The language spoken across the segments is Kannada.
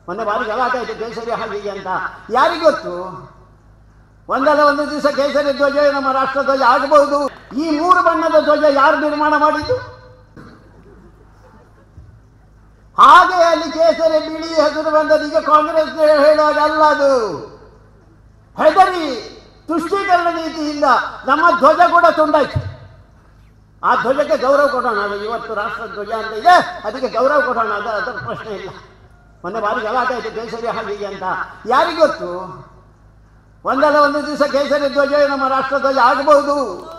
ಮೊನ್ನೆ ಬಾರಿ ಗಲಾಟೆ ಆಯ್ತು ಕೇಸರಿ ಹಾಗೆ ಹೀಗೆ ಅಂತ ಯಾರಿಗೆ ಗೊತ್ತು ಒಂದಲ್ಲ ಒಂದು ದಿವಸ ಕೇಸರಿ ಧ್ವಜ ನಮ್ಮ ರಾಷ್ಟ್ರ ಧ್ವಜ ಆಗಬಹುದು ಈ ಮೂರು ಬಣ್ಣದ ಧ್ವಜ ಯಾರು ನಿರ್ಮಾಣ ಮಾಡಿದ್ದು ಹಾಗೆ ಅಲ್ಲಿ ಕೇಸರಿ ಬಿಳಿ ಹೆಸರು ಬಂದದ್ದು ಈಗ ಕಾಂಗ್ರೆಸ್ ಹೇಳುವಾಗ ಅಲ್ಲ ಅದು ಹೆದರಿ ತುಷ್ಟೀಕರಣ ನೀತಿಯಿಂದ ನಮ್ಮ ಧ್ವಜ ಕೂಡ ತುಂಡಾಯ್ತು ಆ ಧ್ವಜಕ್ಕೆ ಗೌರವ ಕೊಡೋಣ ಅದು ಇವತ್ತು ರಾಷ್ಟ್ರ ಧ್ವಜ ಅಂತ ಇದೆ ಅದಕ್ಕೆ ಗೌರವ ಕೊಡೋಣ ಅದು ಅದರ ಪ್ರಶ್ನೆ ಇಲ್ಲ ಮೊನ್ನೆ ಬಾರಿ ಗಲಾಟೆ ಆಯ್ತು ಕೇಸರಿ ಹಾಗೆ ಹೀಗೆ ಅಂತ ಯಾರಿಗೆ ಗೊತ್ತು ಒಂದಲ್ಲ ಒಂದು ದಿವಸ ಕೇಸರಿ ಧ್ವಜ ನಮ್ಮ ರಾಷ್ಟ್ರ ಧ್ವಜ ಆಗಬಹುದು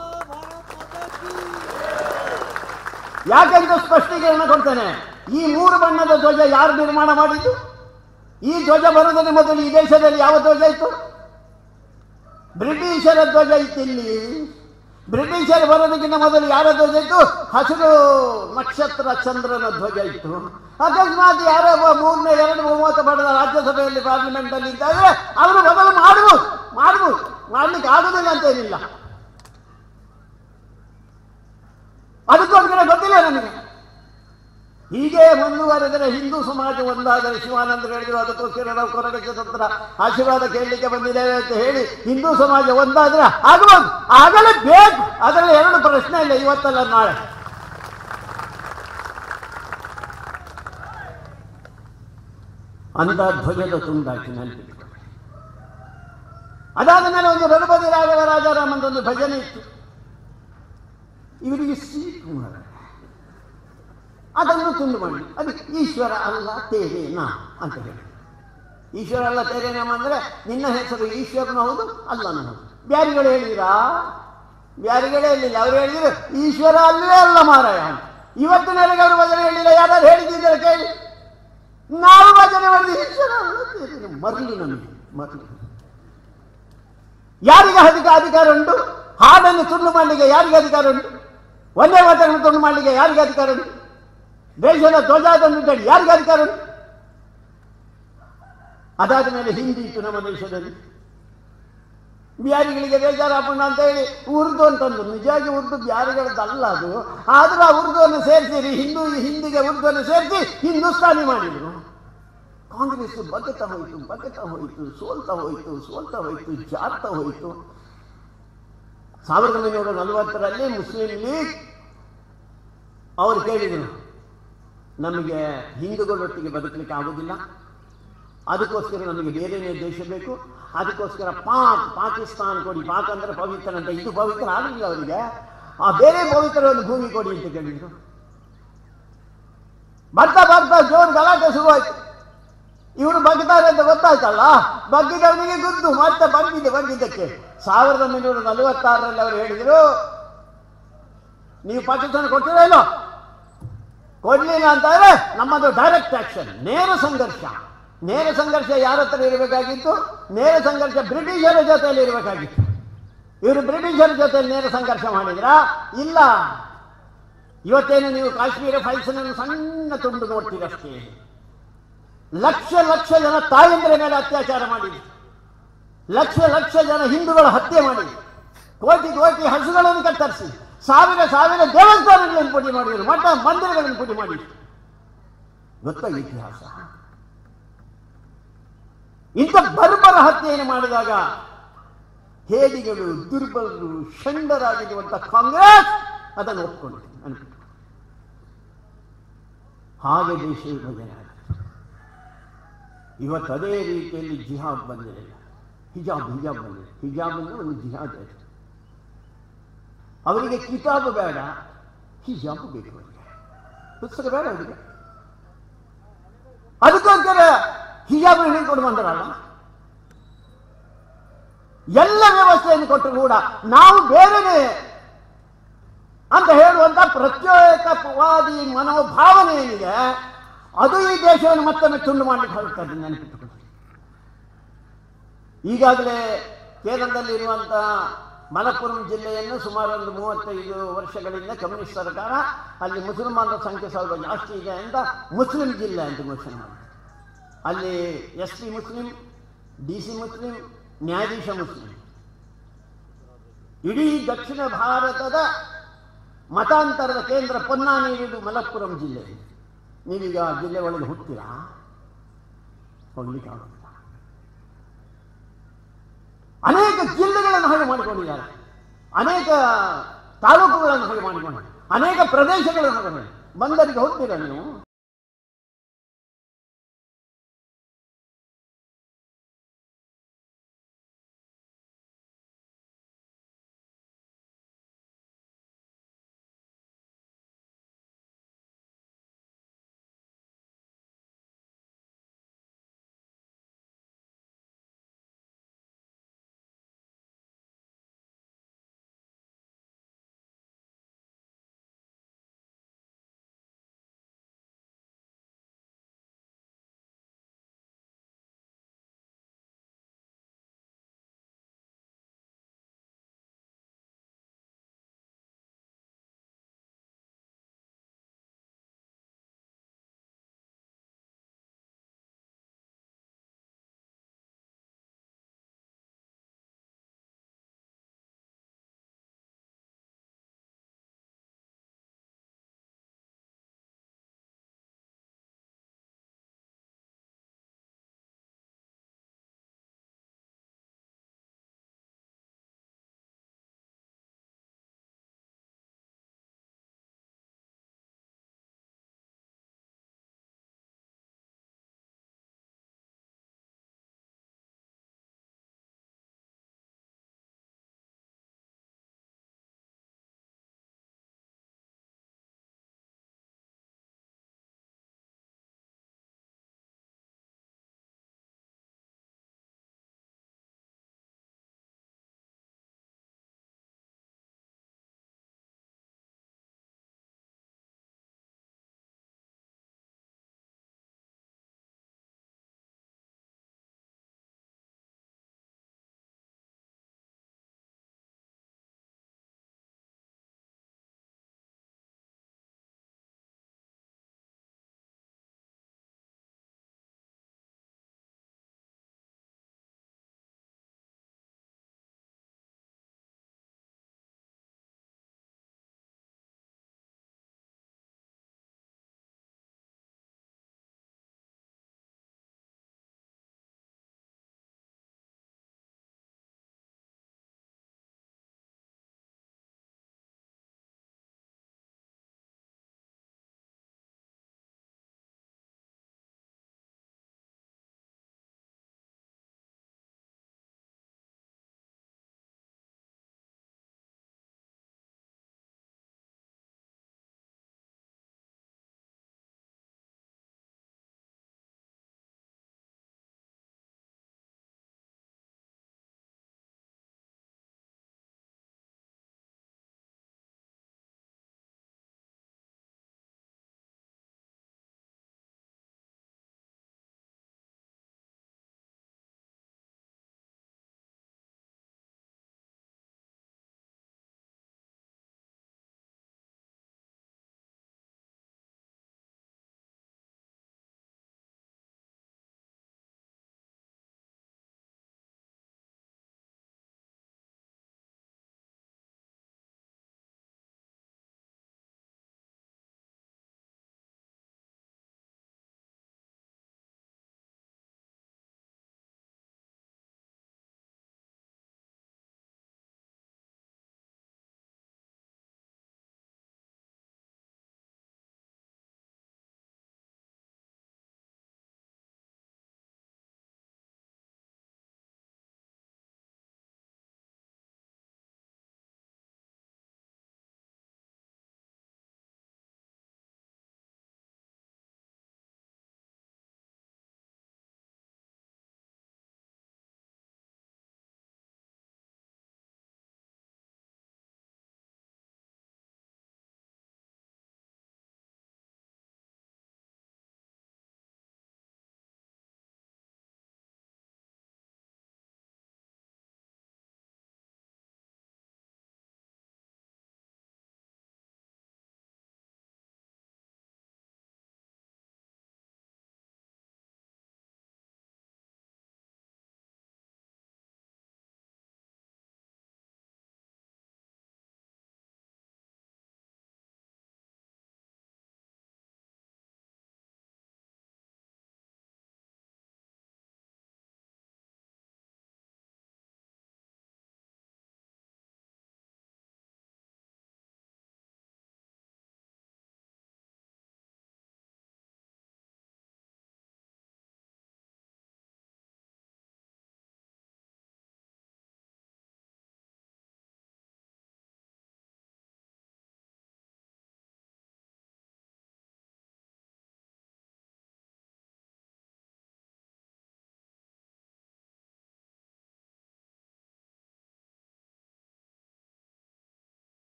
ಯಾಕೆಂತ ಸ್ಪಷ್ಟೀಕರಣ ಕೊಡ್ತೇನೆ ಈ ಮೂರು ಬಣ್ಣದ ಧ್ವಜ ಯಾರು ನಿರ್ಮಾಣ ಮಾಡಿದ್ದು ಈ ಧ್ವಜ ಬರುವುದರ ಮೊದಲು ಈ ದೇಶದಲ್ಲಿ ಯಾವ ಧ್ವಜ ಇತ್ತು ಬ್ರಿಟಿಷರ ಧ್ವಜ ಇತ್ತು ಇಲ್ಲಿ ಬ್ರಿಟಿಷರು ಬರೋದಕ್ಕಿಂತ ಮೊದಲು ಯಾರ ಧ್ವಜ ಇತ್ತು ಹಸಿರು ನಕ್ಷತ್ರ ಚಂದ್ರನ ಧ್ವಜ ಇತ್ತು ಅಕಸ್ಮಾತ್ ಯಾರೋ ಒಬ್ಬ ಮೂರನೇ ಎರಡು ಮೂವತ್ತು ಪಡೆದ ರಾಜ್ಯಸಭೆಯಲ್ಲಿ ಪಾರ್ಲಿಮೆಂಟ್ ಅಲ್ಲಿ ಇದ್ದಾಗ ಅವರು ಮೊದಲು ಮಾಡ್ಬೋದು ಮಾಡ್ಬೋದು ಮಾಡ್ಲಿಕ್ಕೆ ಆಗುದಿಲ್ಲ ಅಂತೇನಿಲ್ಲ ಅದಕ್ಕೋಸ್ಕರ ಗೊತ್ತಿಲ್ಲ ನನಗೆ ಹೀಗೆ ಮುಂದುವರೆದರೆ ಹಿಂದೂ ಸಮಾಜ ಒಂದಾದರೆ ಶಿವಾನಂದರು ಹೇಳಿದ್ರು ಅದಕ್ಕೋಸ್ಕರ ನಾವು ಕೊರಡಕ್ಕೆ ಹತ್ರ ಆಶೀರ್ವಾದ ಕೇಳಲಿಕ್ಕೆ ಬಂದಿದ್ದೇವೆ ಅಂತ ಹೇಳಿ ಹಿಂದೂ ಸಮಾಜ ಒಂದಾದ್ರೆ ಆಗಬಹುದು ಆಗಲೇ ಬೇಕು ಅದರಲ್ಲಿ ಎರಡು ಪ್ರಶ್ನೆ ಇಲ್ಲ ಇವತ್ತಲ್ಲ ನಾಳೆ ಅಂತ ಧ್ವಜದ ತುಂಡಾಕಿ ನೆನಪಿಟ್ಕೊಳ್ಳಿ ಅದಾದ ಮೇಲೆ ಒಂದು ರಘುಪತಿ ರಾಘವ ರಾಜಾರಾಮ್ ಒಂದು ಭಜನೆ ಇತ್ತು ಇವರಿಗೆ ಸೀಟು ಮಾಡ ಅದನ್ನು ತುಂಡು ಮಾಡಿ ಅದಕ್ಕೆ ಈಶ್ವರ ಅಲ್ಲ ತೇರೆ ನಾ ಅಂತ ಹೇಳಿ ಈಶ್ವರ ಅಲ್ಲ ತೇರೆ ನಾಮ ಅಂದರೆ ನಿನ್ನ ಹೆಸರು ಈಶ್ವರನ ಹೌದು ಅಲ್ಲನ ಹೌದು ಬ್ಯಾರಿಗಳು ಹೇಳಿದಿರಾ ಬ್ಯಾರಿಗಳೇ ಹೇಳಿಲ್ಲ ಅವ್ರು ಹೇಳಿದ್ರು ಈಶ್ವರ ಅಲ್ಲವೇ ಅಲ್ಲ ಮಾರಾಯ ಅಂತ ಇವತ್ತಿನವರೆಗೆ ಅವರು ಭಜನೆ ಹೇಳಿಲ್ಲ ಯಾರು ಹೇಳಿದ್ದಾರೆ ಕೇಳಿ ನಾವು ಭಜನೆ ಮಾಡಿದ ಈಶ್ವರ ಅಲ್ಲ ತೇರೆ ಮರಳು ನಮಗೆ ಮರಳು ಯಾರಿಗೆ ಅದಕ್ಕೆ ಅಧಿಕಾರ ಉಂಟು ಹಾಡನ್ನು ತುಂಡು ಮಾಡಲಿಕ್ಕೆ ಯಾರಿಗೆ ಅಧಿಕಾರ ಉಂಟು ಒಂದೇ ಮಾತನ್ನು ತುಂಡು ಮಾಡಲಿಕ್ಕೆ ಯಾರಿಗೆ ಅಧಿಕಾರ ಉಂಟು ದೇಶದ ಧ್ವಜಾದಂಡು ಹೇಳಿ ಯಾರಿಗೆ ಅಧಿಕಾರ ಉಂಟು ಅದಾದ ಮೇಲೆ ಹಿಂದಿ ಇತ್ತು ನಮ್ಮ ದೇಶದಲ್ಲಿ ಬಿಹಾರಿಗಳಿಗೆ ಬೇಜಾರಾಪಣ್ಣ ಅಂತ ಹೇಳಿ ಉರ್ದು ಅಂತಂದು ನಿಜವಾಗಿ ಉರ್ದು ಬಿಹಾರಿಗಳದ್ದಲ್ಲ ಅದು ಆದರೂ ಆ ಉರ್ದುವನ್ನು ಸೇರಿಸಿರಿ ಹಿಂದೂ ಹಿಂದಿಗೆ ಉರ್ದುವನ್ನು ಸೇರಿಸಿ ಹಿಂದೂಸ್ತಾನಿ ಮಾಡಿದರು ಕಾಂಗ್ರೆಸ್ ಬಗ್ಗತಾ ಹೋಯಿತು ಬಗ್ಗತಾ ಹೋಯಿತು ಸೋಲ್ತಾ ಹೋಯಿತು ಸೋಲ್ತಾ ಹೋಯಿತು ಜಾರ್ತಾ ಹೋಯಿತು ಸಾವಿರದ ಒಂಬೈನೂರ ನಲವತ್ತರಲ್ಲಿ ಮುಸ್ಲಿಂ ಲೀಗ್ ಅವರು ಕೇಳಿದರು ನಮಗೆ ಹಿಂದೂಗಳೊಟ್ಟಿಗೆ ಬದುಕಲಿಕ್ಕೆ ಆಗೋದಿಲ್ಲ ಅದಕ್ಕೋಸ್ಕರ ನಮಗೆ ಬೇರೆಯೇ ದೇಶ ಬೇಕು ಅದಕ್ಕೋಸ್ಕರ ಪಾಕ್ ಪಾಕಿಸ್ತಾನ ಕೊಡಿ ಪಾಕ್ ಅಂದರೆ ಪವಿತ್ರ ಅಂತ ಇದು ಪವಿತ್ರ ಆಗಲಿಲ್ಲ ಅವರಿಗೆ ಆ ಬೇರೆ ಪವಿತ್ರ ಒಂದು ಭೂಮಿ ಕೊಡಿ ಅಂತ ಕೇಳಿದ್ರು ಬರ್ತಾ ಬರ್ತಾ ಜೋರು ಗಲಾಟೆ ಶುರುವಾಯ್ತು ಇವರು ಬಗ್ತಾರೆ ಅಂತ ಗೊತ್ತಾಯ್ತಲ್ಲ ಬಗ್ಗಿದವನಿಗೆ ಗುದ್ದು ಮತ್ತೆ ಬಗ್ಗಿದೆ ಬಗ್ಗಿದ್ದಕ್ಕೆ ಸಾವಿರದ ಒಂಬೈನೂರ ನಲವತ್ತಾರರಲ್ಲಿ ಅವರು ಹೇಳಿದರು ನೀವು ಪಾಕಿಸ್ತಾನ ಕೊಟ್ಟಿರೋ ಇಲ್ಲೋ ಕೊಡ್ಲಿಲ್ಲ ಅಂತಂದ್ರೆ ನಮ್ಮದು ಡೈರೆಕ್ಟ್ ಆಕ್ಷನ್ ನೇರ ಸಂಘರ್ಷ ನೇರ ಸಂಘರ್ಷ ಯಾರ ಹತ್ರ ಇರಬೇಕಾಗಿತ್ತು ನೇರ ಸಂಘರ್ಷ ಬ್ರಿಟಿಷರ ಜೊತೆಯಲ್ಲಿ ಇರಬೇಕಾಗಿತ್ತು ಇವರು ಬ್ರಿಟಿಷರ ಜೊತೆಯಲ್ಲಿ ನೇರ ಸಂಘರ್ಷ ಮಾಡಿದ್ರಾ ಇಲ್ಲ ಇವತ್ತೇನು ನೀವು ಕಾಶ್ಮೀರ ಫೈಲ್ಸ್ನನ್ನು ಸಣ್ಣ ತುಂಡು ನೋಡ್ತೀರಷ್ಟೇ ಲಕ್ಷ ಲಕ್ಷ ಜನ ತಾಯಂದಿರ ಮೇಲೆ ಅತ್ಯಾಚಾರ ಮಾಡಿದೆ ಲಕ್ಷ ಲಕ್ಷ ಜನ ಹಿಂದೂಗಳ ಹತ್ಯೆ ಮಾಡಿ ಕೋಟಿ ಕೋಟಿ ಹಸುಗಳನ್ನು ಕತ್ತರಿಸಿ ಸಾವಿರ ಸಾವಿರ ದೇವಸ್ಥಾನಗಳನ್ನು ಪುಡಿ ಮಾಡಿದರು ಮಠ ಮಂದಿರಗಳನ್ನು ಪುಡಿ ಮಾಡಿ ಗೊತ್ತಾ ಇತಿಹಾಸ ಇಂಥ ಬರ್ಬರ ಹತ್ಯೆಯನ್ನು ಮಾಡಿದಾಗ ಹೇಡಿಗಳು ದುರ್ಬಲರು ಷಂಡರಾಗಿರುವಂಥ ಕಾಂಗ್ರೆಸ್ ಅದನ್ನು ಒಪ್ಕೊಂಡು ಅನ್ಬಿಟ್ಟು ಹಾಗೆ ದೇಶ ವಿಭಜನೆ ಆಗಿದೆ ಇವತ್ತು ಅದೇ ರೀತಿಯಲ್ಲಿ ಜಿಹಾದ್ ಬಂದಿದೆ ಹಿಜಾಬ್ ಹಿಜಾಬ್ ಬಂದಿದೆ ಹಿಜಾಬ್ ಅಂದ್ರೆ ಒಂದು ಜಿಹಾದ್ ಆಯಿತು ಅವರಿಗೆ ಕಿತಾಬ್ ಬೇಡ ಹಿಜಾಬ್ ಬೇಕು ಅವರಿಗೆ ಪುಸ್ತಕ ಬೇಡ ಅವರಿಗೆ ಅದಕ್ಕೋಸ್ಕರ ಹಿಜಾಬ್ ಹೇಳಿಕೊಂಡು ಬಂದರಲ್ಲ ಎಲ್ಲ ವ್ಯವಸ್ಥೆಯನ್ನು ಕೊಟ್ಟರು ಕೂಡ ನಾವು ಬೇರೆನೆ ಅಂತ ಹೇಳುವಂತ ಪ್ರತ್ಯೇಕವಾದಿ ಮನೋಭಾವನೆ ಏನಿದೆ ಅದು ಈ ದೇಶವನ್ನು ಮತ್ತೊಮ್ಮೆ ತುಂಡು ಮಾಡಲಿಕ್ಕೆ ಹೊರಡ್ತದೆ ನೆನಪಿಟ್ಟುಕೊಳ್ಳಿ ಈಗಾಗಲೇ ಕೇರಳದಲ್ಲಿ ಇರುವಂತಹ ಮಲಪ್ಪುರಂ ಜಿಲ್ಲೆಯನ್ನು ಸುಮಾರು ಒಂದು ಮೂವತ್ತೈದು ವರ್ಷಗಳಿಂದ ಕಮ್ಯುನಿಸ್ಟ್ ಸರ್ಕಾರ ಅಲ್ಲಿ ಮುಸಲ್ಮಾನರ ಸಂಖ್ಯೆ ಸ್ವಲ್ಪ ಜಾಸ್ತಿ ಇದೆ ಅಂತ ಮುಸ್ಲಿಂ ಜಿಲ್ಲೆ ಅಂತ ಘೋಷಣೆ ಮಾಡಿದೆ ಅಲ್ಲಿ S P Muslim D C Muslim ನ್ಯಾಯಾಧೀಶ ಮುಸ್ಲಿಂ ಇಡೀ ದಕ್ಷಿಣ ಭಾರತದ ಮತಾಂತರದ ಕೇಂದ್ರ ಪೊನ್ನಾನಿ ಇರುವುದು ಮಲಪ್ಪುರಂ ಜಿಲ್ಲೆ ನೀವೀಗ ಆ ಜಿಲ್ಲೆ ಒಳಗೆ ಹುಟ್ಟಿರಾ ಹೋಗ್ಲಿಕ್ಕೆ ಆಗುದಿಲ್ಲ ಅನೇಕ ಜಿಲ್ಲೆಗಳನ್ನು ಹಾಗೆ ಮಾಡಿಕೊಂಡಿದ್ದಾರೆ ಅನೇಕ ತಾಲೂಕುಗಳನ್ನು ಹಾಗೆ ಮಾಡಿಕೊಂಡಿದ್ದಾರೆ ಅನೇಕ ಪ್ರದೇಶಗಳನ್ನು ಹಾಗೆ ಮಾಡಿ ಬಂದರಿಗೆ ಹೋಗ್ತೀರಾ ನೀವು